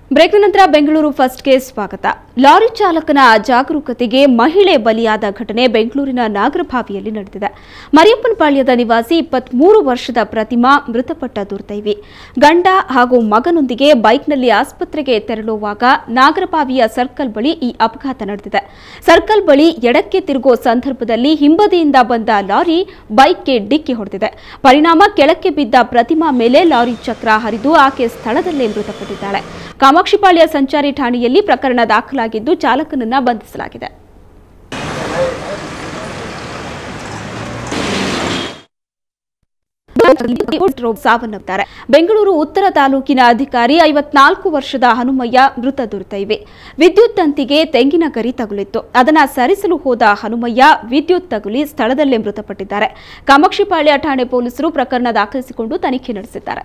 break ನಂತರ ಬೆಂಗಳೂರು ಫಸ್ಟ್ಗೆ ಸ್ವಾಗತ ಲಾರಿ ಚಾಲಕನ ಜಾಗರೂಕತೆಗೆ ಮಹಿಳೆ ಬಲಿಯಾದ ಘಟನೆ ಬೆಂಗಳೂರಿನ ನಾಗರಭಾವಿಯಲ್ಲಿ ನಡೆದಿದೆ ಮರಿಯಪ್ಪನಪಾಳ್ಯದ ನಿವಾಸಿ ಇಪ್ಪತ್ಮೂರು ವರ್ಷದ ಪ್ರತಿಮಾ ಮೃತಪಟ್ಟ ದುರ್ದೈವಿ ಗಂಡ ಹಾಗೂ ಮಗನೊಂದಿಗೆ ಬೈಕ್ನಲ್ಲಿ ಆಸ್ಪತ್ರೆಗೆ ತೆರಳುವಾಗ ನಾಗರಭಾವಿಯ ಸರ್ಕಲ್ ಬಳಿ ಈ ಅಪಘಾತ ನಡೆದಿದೆ ಸರ್ಕಲ್ ಬಳಿ ಎಡಕ್ಕೆ ತಿರುಗೋ ಸಂದರ್ಭದಲ್ಲಿ ಹಿಂಬದಿಯಿಂದ ಬಂದ ಲಾರಿ ಬೈಕ್ಗೆ ಡಿಕ್ಕಿ ಹೊಡೆದಿದೆ ಪರಿಣಾಮ ಕೆಳಕ್ಕೆ ಬಿದ್ದ ಪ್ರತಿಮಾ ಮೇಲೆ ಲಾರಿ ಚಕ್ರ ಹರಿದು ಆಕೆ ಸ್ಥಳದಲ್ಲೇ ಮೃತಪಟ್ಟಿದ್ದಾಳೆ ಕಾಮಾಕ್ಷಿಪಾಳ್ಯ ಸಂಚಾರಿ ಠಾಣೆಯಲ್ಲಿ ಪ್ರಕರಣ ದಾಖಲಾಗಿದ್ದು ಚಾಲಕನನ್ನ ಬಂಧಿಸಲಾಗಿದೆ ಸಾವನ್ನಪ್ಪಿದ್ದಾರೆ ಬೆಂಗಳೂರು ಉತ್ತರ ತಾಲೂಕಿನ ಅಧಿಕಾರಿ ಐವತ್ನಾಲ್ಕು ವರ್ಷದ ಹನುಮಯ್ಯ ಮೃತ ದುರ್ದೈವಿ ವಿದ್ಯುತ್ ತಂತಿಗೆ ತೆಂಗಿನ ಗರಿ ತಗುಲಿತ್ತು ಅದನ್ನ ಸರಿಸಲು ಹೋದ ಹನುಮಯ್ಯ ವಿದ್ಯುತ್ ತಗುಲಿ ಸ್ಥಳದಲ್ಲೇ ಮೃತಪಟ್ಟಿದ್ದಾರೆ ಕಾಮಾಕ್ಷಿಪಾಳ್ಯ ಠಾಣೆ ಪೊಲೀಸರು ಪ್ರಕರಣ ದಾಖಲಿಸಿಕೊಂಡು ತನಿಖೆ ನಡೆಸಿದ್ದಾರೆ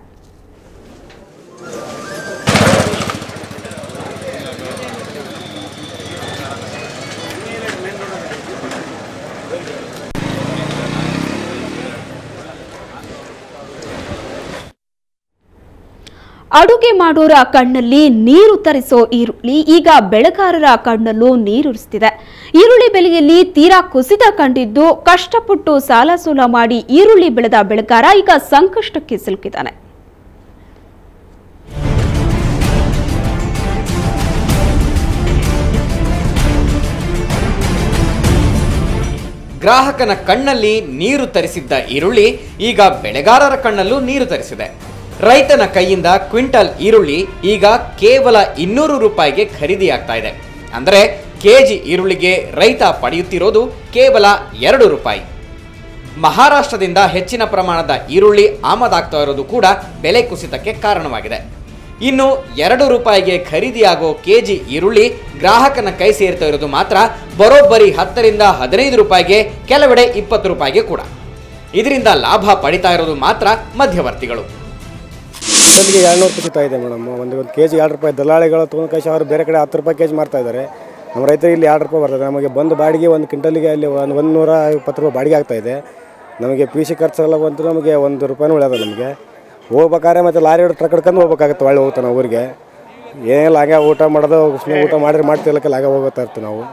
ಅಡುಗೆ ಮಾಡೋರ ಕಣ್ಣಲ್ಲಿ ನೀರು ತರಿಸೋ ಈರುಳ್ಳಿ ಈಗ ಬೆಳೆಗಾರರ ಕಣ್ಣಲ್ಲೂ ನೀರುರಿಸ್ತಿದೆ ಈರುಳ್ಳಿ ಬೆಲೆಯಲ್ಲಿ ತೀರಾ ಕುಸಿತ ಕಂಡಿದ್ದು ಕಷ್ಟಪಟ್ಟು ಸಾಲ ಸೂಲ ಮಾಡಿ ಈರುಳ್ಳಿ ಬೆಳೆದ ಬೆಳೆಗಾರ ಈಗ ಸಂಕಷ್ಟಕ್ಕೆ ಸಿಲುಕಿದ್ದಾನೆ ಗ್ರಾಹಕನ ಕಣ್ಣಲ್ಲಿ ನೀರು ತರಿಸಿದ್ದ ಈರುಳ್ಳಿ ಈಗ ಬೆಳೆಗಾರರ ಕಣ್ಣಲ್ಲೂ ನೀರು ತರಿಸಿದೆ ರೈತನ ಕೈಯಿಂದ ಕ್ವಿಂಟಲ್ ಈರುಳ್ಳಿ ಈಗ ಕೇವಲ ಇನ್ನೂರು ರೂಪಾಯಿಗೆ ಖರೀದಿಯಾಗ್ತಾ ಇದೆ ಅಂದರೆ ಕೆಜಿ ಈರುಳ್ಳಿಗೆ ರೈತ ಪಡೆಯುತ್ತಿರೋದು ಕೇವಲ ಎರಡು ರೂಪಾಯಿ ಮಹಾರಾಷ್ಟ್ರದಿಂದ ಹೆಚ್ಚಿನ ಪ್ರಮಾಣದ ಈರುಳ್ಳಿ ಆಮದಾಗ್ತಾ ಇರೋದು ಕೂಡ ಬೆಲೆ ಕುಸಿತಕ್ಕೆ ಕಾರಣವಾಗಿದೆ ಇನ್ನು ಎರಡು ರೂಪಾಯಿಗೆ ಖರೀದಿಯಾಗೋ ಕೆಜಿ ಈರುಳ್ಳಿ ಗ್ರಾಹಕನ ಕೈ ಸೇರ್ತಾ ಇರೋದು ಮಾತ್ರ ಬರೋಬ್ಬರಿ ಹತ್ತರಿಂದ ಹದಿನೈದು ರೂಪಾಯಿಗೆ ಕೆಲವೆಡೆ ಇಪ್ಪತ್ತು ರೂಪಾಯಿಗೆ ಕೂಡ ಇದರಿಂದ ಲಾಭ ಪಡಿತಾ ಇರೋದು ಮಾತ್ರ ಮಧ್ಯವರ್ತಿಗಳು ಕ್ವಿಂಟಲ್ಗೆ ಎರಡುನೂರು ಕುಸಿತ ಇದೆ ಮೇಡಮ್ ಒಂದು ಒಂದು ಕೆ ಜಿ ಎರಡು ರೂಪಾಯಿ ದಲ್ಲಾಳಿಗಳು ತೊಗೊಂಡು ಕೈಸಿ ಅವರು ಬೇರೆ ಕಡೆ ಹತ್ತು ರೂಪಾಯಿ ಕೆ ಜಿ ಮಾಡ್ತಾ ಇದ್ದಾರೆ ನಮ್ಮ ರೈತರಿಗೆ ಇಲ್ಲಿ ಎರಡು ರೂಪಾಯಿ ಬರ್ತದೆ ನಮಗೆ ಬಂದು ಬಾಡಿಗೆ ಒಂದು ಕ್ವಿಂಟಲ್ಗೆ ಅಲ್ಲಿ ಒಂದು ಒಂದು ನೂರ ಇಪ್ಪತ್ತು ರೂಪಾಯಿ ಬಾಡಿಗೆ ಆಗ್ತಾ ಇದೆ ನಮಗೆ ಪಿ ಸಿ ಖರ್ಚೆಲ್ಲ ಬಂತು ನಮಗೆ ಒಂದು ರೂಪಾಯಿನೂ ಉಳಿಯೋದು ನಮಗೆ ಹೋಗ್ಬೇಕಾದ್ರೆ ಮತ್ತು ಲಾರಿ ಹೊಡೆದು ಟ್ರಕ್ ಹಿಡ್ಕೊಂಡು ಹೋಗ್ಬೇಕಾಗುತ್ತೆ ಒಳ್ಳೆ ಹೋಗ್ತಾನೆ ನಾವು ಊರಿಗೆ ಏನಿಲ್ಲ ಹಾಗೆ ಊಟ ಮಾಡೋದು ಸುಮ್ಮನೆ ಊಟ ಮಾಡಿದ್ರೆ ಮಾಡ್ತಿರ್ಲಿಕ್ಕೆಲ್ಲ ಹಾಗೆ ಹೋಗ್ತಾ ಇರ್ತೀವಿ ನಾವು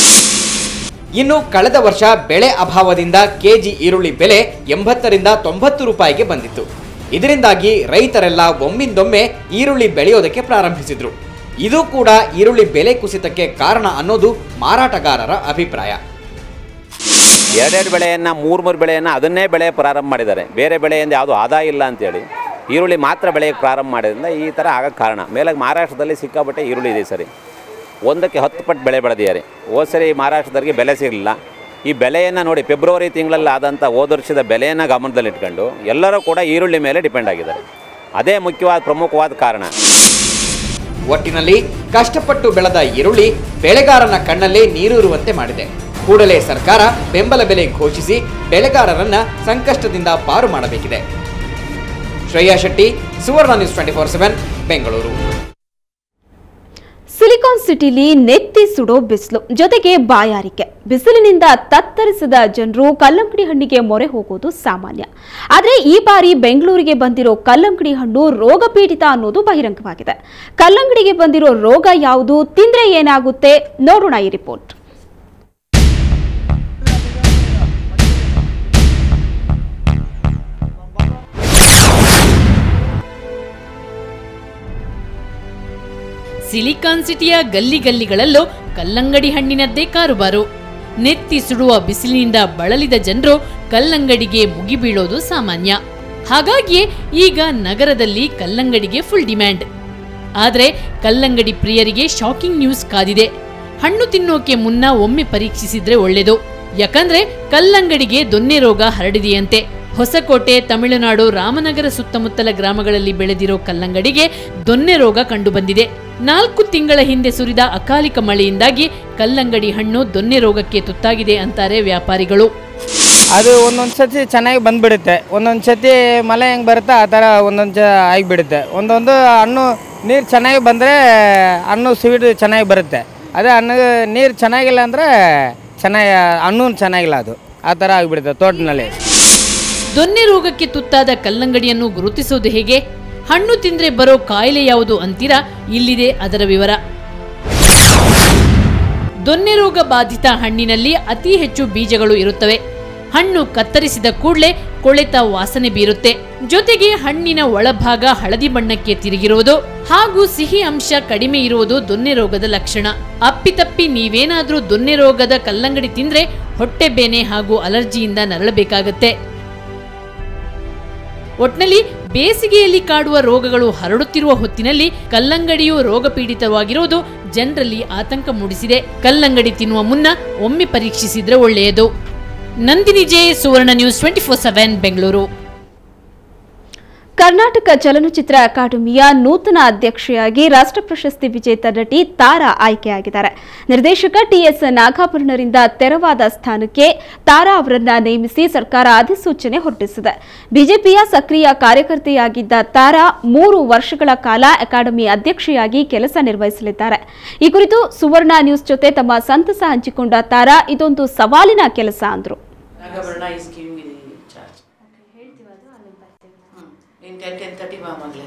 ಇನ್ನು ಕಳೆದ ವರ್ಷ ಬೆಳೆ ಅಭಾವದಿಂದ ಕೆಜಿ ಈರುಳ್ಳಿ ಬೆಲೆ ಎಂಬತ್ತರಿಂದ ತೊಂಬತ್ತು ರೂಪಾಯಿಗೆ ಬಂದಿತ್ತು ಇದರಿಂದಾಗಿ ರೈತರೆಲ್ಲ ಒಮ್ಮಿಂದೊಮ್ಮೆ ಈರುಳ್ಳಿ ಬೆಳೆಯೋದಕ್ಕೆ ಪ್ರಾರಂಭಿಸಿದ್ರು ಇದು ಕೂಡ ಈರುಳ್ಳಿ ಬೆಲೆ ಕುಸಿತಕ್ಕೆ ಕಾರಣ ಅನ್ನೋದು ಮಾರಾಟಗಾರರ ಅಭಿಪ್ರಾಯ ಎರಡೆರಡು ಬೆಳೆಯನ್ನು ಮೂರು ಮೂರು ಬೆಳೆಯನ್ನು ಅದನ್ನೇ ಬೆಳೆ ಪ್ರಾರಂಭ ಮಾಡಿದ್ದಾರೆ ಬೇರೆ ಬೆಳೆಯಿಂದ ಯಾವುದು ಆದಾಯ ಇಲ್ಲ ಅಂತೇಳಿ ಈರುಳ್ಳಿ ಮಾತ್ರ ಬೆಳೆಯೋಕ್ಕೆ ಪ್ರಾರಂಭ ಮಾಡೋದ್ರಿಂದ ಈ ಥರ ಆಗಕ್ಕೆ ಕಾರಣ ಮೇಲೆ ಮಹಾರಾಷ್ಟ್ರದಲ್ಲಿ ಸಿಕ್ಕಾಪಟ್ಟೆ ಈರುಳ್ಳಿ ಇದೆ ಈ ಸರಿ ಒಂದಕ್ಕೆ ಹತ್ತು ಪಟ್ಟು ಬೆಳೆ ಬೆಳೆದಿದ್ದಾರೆ ಹೋದ ಸರಿ ಮಹಾರಾಷ್ಟ್ರದವರಿಗೆ ಬೆಲೆ ಸಿಗಲಿಲ್ಲ ಈ ಬೆಲೆಯನ್ನು ನೋಡಿ ಫೆಬ್ರವರಿ ತಿಂಗಳಲ್ಲಿ ಆದಂಥ ಹೋದ ವರ್ಷದ ಬೆಲೆಯನ್ನು ಗಮನದಲ್ಲಿಟ್ಕೊಂಡು ಎಲ್ಲರೂ ಕೂಡ ಈರುಳ್ಳಿ ಮೇಲೆ ಡಿಪೆಂಡ್ ಆಗಿದ್ದಾರೆ ಅದೇ ಮುಖ್ಯವಾದ ಪ್ರಮುಖವಾದ ಕಾರಣ ಒಟ್ಟಿನಲ್ಲಿ ಕಷ್ಟಪಟ್ಟು ಬೆಳೆದ ಈರುಳ್ಳಿ ಬೆಳೆಗಾರನ ಕಣ್ಣಲ್ಲೇ ನೀರೂರುವಂತೆ ಮಾಡಿದೆ ಕೂಡಲೇ ಸರ್ಕಾರ ಬೆಂಬಲ ಬೆಲೆ ಘೋಷಿಸಿ ಬೆಳೆಗಾರರನ್ನ ಸಂಕಷ್ಟದಿಂದ ಪಾರು ಮಾಡಬೇಕಿದೆ Shreya Shetty Suvarna News twenty four seven Bengaluru silicon ಸಿಟಿಲಿ ನೆತ್ತಿ ಸುಡೋ ಬಿಸಿಲು ಜೊತೆಗೆ ಬಾಯಾರಿಕೆ ಬಿಸಿಲಿನಿಂದ ತತ್ತರಿಸಿದ ಜನರು ಕಲ್ಲಂಗಡಿ ಹಣ್ಣಿಗೆ ಮೊರೆ ಹೋಗೋದು ಸಾಮಾನ್ಯ ಆದರೆ ಈ ಬಾರಿ ಬೆಂಗಳೂರಿಗೆ ಬಂದಿರೋ ಕಲ್ಲಂಗಡಿ ಹಣ್ಣು ರೋಗ ಪೀಡಿತ ಅನ್ನೋದು ಬಹಿರಂಗವಾಗಿದೆ ಕಲ್ಲಂಗಡಿಗೆ ಬಂದಿರೋ ರೋಗ ಯಾವುದು ತಿಂದ್ರೆ ಏನಾಗುತ್ತೆ ನೋಡೋಣ ಈ ರಿಪೋರ್ಟ್ ಸಿಲಿಕಾನ್ ಸಿಟಿಯ ಗಲ್ಲಿ ಗಲ್ಲಿಗಳಲ್ಲೂ ಕಲ್ಲಂಗಡಿ ಹಣ್ಣಿನದ್ದೇ ಕಾರುಬಾರು ನೆತ್ತಿ ಸುಡುವ ಬಿಸಿಲಿನಿಂದ ಬಳಲಿದ ಜನರು ಕಲ್ಲಂಗಡಿಗೆ ಮುಗಿಬೀಳೋದು ಸಾಮಾನ್ಯ ಹಾಗಾಗಿಯೇ ಈಗ ನಗರದಲ್ಲಿ ಕಲ್ಲಂಗಡಿಗೆ ಫುಲ್ ಡಿಮ್ಯಾಂಡ್ ಆದ್ರೆ ಕಲ್ಲಂಗಡಿ ಪ್ರಿಯರಿಗೆ ಶಾಕಿಂಗ್ ನ್ಯೂಸ್ ಕಾದಿದೆ ಹಣ್ಣು ತಿನ್ನೋಕೆ ಮುನ್ನ ಒಮ್ಮೆ ಪರೀಕ್ಷಿಸಿದ್ರೆ ಒಳ್ಳೆಯದು ಯಾಕಂದ್ರೆ ಕಲ್ಲಂಗಡಿಗೆ ದೊನ್ನೆ ರೋಗ ಹರಡಿದೆಯಂತೆ ಹೊಸಕೋಟೆ ತಮಿಳುನಾಡು ರಾಮನಗರ ಸುತ್ತಮುತ್ತಲ ಗ್ರಾಮಗಳಲ್ಲಿ ಬೆಳೆದಿರೋ ಕಲ್ಲಂಗಡಿಗೆ ದೊನ್ನೆ ರೋಗ ಕಂಡುಬಂದಿದೆ ನಾಲ್ಕು ತಿಂಗಳ ಹಿಂದೆ ಸುರಿದ ಅಕಾಲಿಕ ಮಳೆಯಿಂದಾಗಿ ಕಲ್ಲಂಗಡಿ ಹಣ್ಣು ದೊನ್ನೆ ರೋಗಕ್ಕೆ ತುತ್ತಾಗಿದೆ ಅಂತಾರೆ ವ್ಯಾಪಾರಿಗಳು ಅದು ಒಂದೊಂದು ಸತಿ ಚೆನ್ನಾಗಿ ಬಂದ್ಬಿಡುತ್ತೆ ಒಂದೊಂದು ಸತಿ ಮಳೆ ಹೆಂಗೆ ಬರುತ್ತೋ ಆ ಥರ ಒಂದೊಂದು ಚ ಆಗಿಬಿಡುತ್ತೆ ಒಂದೊಂದು ಹಣ್ಣು ನೀರು ಚೆನ್ನಾಗಿ ಬಂದರೆ ಹಣ್ಣು ಸ್ವೀಟ್ ಚೆನ್ನಾಗಿ ಬರುತ್ತೆ ಅದೇ ಹಣ್ಣು ನೀರು ಚೆನ್ನಾಗಿಲ್ಲ ಅಂದರೆ ಚೆನ್ನಾಗಿ ಹಣ್ಣು ಚೆನ್ನಾಗಿಲ್ಲ ಅದು ಆ ಥರ ಆಗಿಬಿಡುತ್ತೆ ತೋಟದಲ್ಲಿ ದೊನ್ನೆ ರೋಗಕ್ಕೆ ತುತ್ತಾದ ಕಲ್ಲಂಗಡಿಯನ್ನು ಗುರುತಿಸೋದು ಹೇಗೆ ಹಣ್ಣು ತಿಂದ್ರೆ ಬರೋ ಕಾಯಿಲೆ ಯಾವುದು ಅಂತೀರಾ ಇಲ್ಲಿದೆ ಅದರ ವಿವರ ದೊನ್ನೆ ರೋಗ ಬಾಧಿತ ಹಣ್ಣಿನಲ್ಲಿ ಅತಿ ಹೆಚ್ಚು ಬೀಜಗಳು ಇರುತ್ತವೆ ಹಣ್ಣು ಕತ್ತರಿಸಿದ ಕೂಡಲೇ ಕೊಳೆತ ವಾಸನೆ ಬೀರುತ್ತೆ ಜೊತೆಗೆ ಹಣ್ಣಿನ ಒಳಭಾಗ ಹಳದಿ ಬಣ್ಣಕ್ಕೆ ತಿರುಗಿರುವುದು ಹಾಗೂ ಸಿಹಿ ಅಂಶ ಕಡಿಮೆ ಇರುವುದು ದೊನ್ನೆ ರೋಗದ ಲಕ್ಷಣ ಅಪ್ಪಿತಪ್ಪಿ ನೀವೇನಾದ್ರೂ ದೊನ್ನೆ ರೋಗದ ಕಲ್ಲಂಗಡಿ ತಿಂದ್ರೆ ಹೊಟ್ಟೆ ಬೇನೆ ಹಾಗೂ ಅಲರ್ಜಿಯಿಂದ ನರಳಬೇಕಾಗತ್ತೆ ಒಟ್ನಲ್ಲಿ ಬೇಸಿಗೆಯಲ್ಲಿ ಕಾಡುವ ರೋಗಗಳು ಹರಡುತ್ತಿರುವ ಹೊತ್ತಿನಲ್ಲಿ ಕಲ್ಲಂಗಡಿಯು ರೋಗ ಪೀಡಿತವಾಗಿರುವುದು ಜನರಲ್ಲಿ ಆತಂಕ ಮೂಡಿಸಿದೆ ಕಲ್ಲಂಗಡಿ ತಿನ್ನುವ ಮುನ್ನ ಒಮ್ಮೆ ಪರೀಕ್ಷಿಸಿದ್ರೆ ಒಳ್ಳೆಯದು Nandini J Suvarna News twenty four seven Bengaluru Karnataka ಚಲನಚಿತ್ರ ಅಕಾಡೆಮಿಯ ನೂತನ ಅಧ್ಯಕ್ಷೆಯಾಗಿ ರಾಷ್ಟ್ರ ಪ್ರಶಸ್ತಿ ವಿಜೇತ ನಟಿ ತಾರಾ ಆಯ್ಕೆಯಾಗಿದ್ದಾರೆ ನಿರ್ದೇಶಕ ಟಿಎಸ್ ನಾಗಾಭರಣರಿಂದ ತೆರವಾದ ಸ್ಥಾನಕ್ಕೆ ತಾರಾ ಅವರನ್ನ ನೇಮಿಸಿ ಸರ್ಕಾರ ಅಧಿಸೂಚನೆ ಹೊರಡಿಸಿದೆ ಬಿಜೆಪಿಯ ಸಕ್ರಿಯ ಕಾರ್ಯಕರ್ತೆಯಾಗಿದ್ದ ತಾರಾ ಮೂರು ವರ್ಷಗಳ ಕಾಲ ಅಕಾಡೆಮಿ ಅಧ್ಯಕ್ಷೆಯಾಗಿ ಕೆಲಸ ನಿರ್ವಹಿಸಲಿದ್ದಾರೆ ಈ ಕುರಿತು ಸುವರ್ಣ ನ್ಯೂಸ್ ಜೊತೆ ತಮ್ಮ ಸಂತಸ ಹಂಚಿಕೊಂಡ ತಾರಾ ಇದೊಂದು ಸವಾಲಿನ ಕೆಲಸ ಅಂದ್ರು Nagabharana is giving me the charge ನೀನು ಟೆನ್ ಟೆನ್ ತರ್ಟಿ ಬಾ ಮಗಳೇ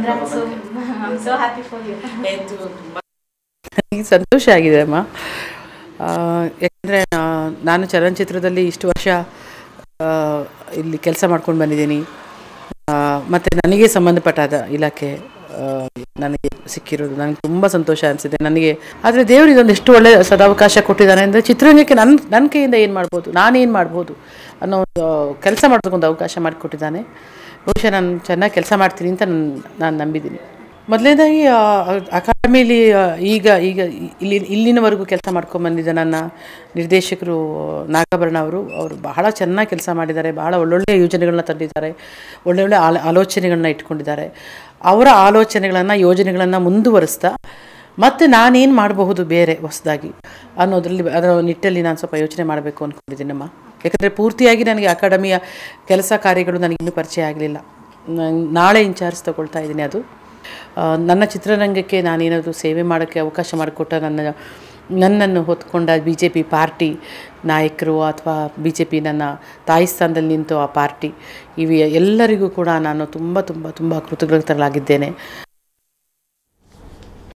ಆಯ್ತು ತುಂಬ ನನಗೆ ಸಂತೋಷ ಆಗಿದೆ ಅಮ್ಮ ಆ, ಯಾಕಂದರೆ ನಾನು ಚಲನಚಿತ್ರದಲ್ಲಿ ಇಷ್ಟು ವರ್ಷ ಆ, ಇಲ್ಲಿ ಕೆಲಸ ಮಾಡ್ಕೊಂಡು ಬಂದಿದ್ದೀನಿ ಮತ್ತು ನನಗೆ ಸಂಬಂಧಪಟ್ಟಾದ ಇಲಾಖೆ ಆ, ನನಗೆ ಸಿಕ್ಕಿರೋದು ನನಗೆ ತುಂಬ ಸಂತೋಷ ಅನಿಸಿದೆ ನನಗೆ ಆದರೆ ದೇವರು ಇದೊಂದು ಎಷ್ಟು ಒಳ್ಳೆಯ ಸದಾವಕಾಶ ಕೊಟ್ಟಿದ್ದಾನೆ ಅಂದರೆ ಚಿತ್ರರಂಗಕ್ಕೆ ನನ್ನ ನನ್ನ ಕೈಯಿಂದ ಏನು ಮಾಡ್ಬೋದು ನಾನೇನು ಮಾಡ್ಬೋದು ಅನ್ನೋ ಒಂದು ಕೆಲಸ ಮಾಡೋದಕ್ಕೊಂದು ಅವಕಾಶ ಮಾಡಿಕೊಟ್ಟಿದ್ದಾನೆ ಬಹುಶಃ ನಾನು ಚೆನ್ನಾಗಿ ಕೆಲಸ ಮಾಡ್ತೀನಿ ಅಂತ ನಾನು ನಾನು ನಂಬಿದ್ದೀನಿ ಮೊದಲನೇದಾಗಿ ಅಕಾಡೆಮಿಲಿ ಆ, ಈಗ ಈಗ ಇಲ್ಲಿ ಇಲ್ಲಿನವರೆಗೂ ಕೆಲಸ ಮಾಡ್ಕೊಂಬಂದಿದ್ದ ನನ್ನ ನಿರ್ದೇಶಕರು ನಾಗಾಭರಣ ಅವರು ಅವರು ಬಹಳ ಚೆನ್ನಾಗಿ ಕೆಲಸ ಮಾಡಿದ್ದಾರೆ ಬಹಳ ಒಳ್ಳೊಳ್ಳೆಯ ಯೋಜನೆಗಳನ್ನ ತಂದಿದ್ದಾರೆ ಒಳ್ಳೊಳ್ಳೆ ಆಲ ಆಲೋಚನೆಗಳನ್ನ ಇಟ್ಕೊಂಡಿದ್ದಾರೆ ಅವರ ಆಲೋಚನೆಗಳನ್ನು ಯೋಜನೆಗಳನ್ನು ಮುಂದುವರಿಸ್ತಾ ಮತ್ತು ನಾನೇನು ಮಾಡಬಹುದು ಬೇರೆ ಹೊಸದಾಗಿ ಅನ್ನೋದರಲ್ಲಿ ಅದರ ನಿಟ್ಟಲ್ಲಿ ನಾನು ಸ್ವಲ್ಪ ಯೋಚನೆ ಮಾಡಬೇಕು ಅಂದ್ಕೊಂಡಿದ್ದೀನಮ್ಮ ಯಾಕಂದರೆ ಪೂರ್ತಿಯಾಗಿ ನನಗೆ ಅಕಾಡೆಮಿಯ ಕೆಲಸ ಕಾರ್ಯಗಳು ನನಗೆ ಇನ್ನೂ ಪರಿಚಯ ಆಗಲಿಲ್ಲ ನಾಳೆ ಇನ್ಚಾರ್ಜ್ ತಗೊಳ್ತಾ ಇದ್ದೀನಿ ಅದು ಆ, ನನ್ನ ಚಿತ್ರರಂಗಕ್ಕೆ ನಾನೇನಾದರೂ ಸೇವೆ ಮಾಡೋಕ್ಕೆ ಅವಕಾಶ ಮಾಡಿಕೊಟ್ಟ ನನ್ನ ನನ್ನನ್ನು ಹೊತ್ಕೊಂಡ ಬಿ ಜೆ ಪಿ ಪಾರ್ಟಿ ನಾಯಕರು ಅಥವಾ ಬಿ ಜೆ ಪಿ ನನ್ನ ತಾಯಿ ಸ್ಥಾನದಲ್ಲಿ ನಿಂತು ಆ ಪಾರ್ಟಿ ಇವು ಎಲ್ಲರಿಗೂ ಕೂಡ ನಾನು ತುಂಬ ತುಂಬ ತುಂಬ ಕೃತಜ್ಞತರಾಗಿದ್ದೇನೆ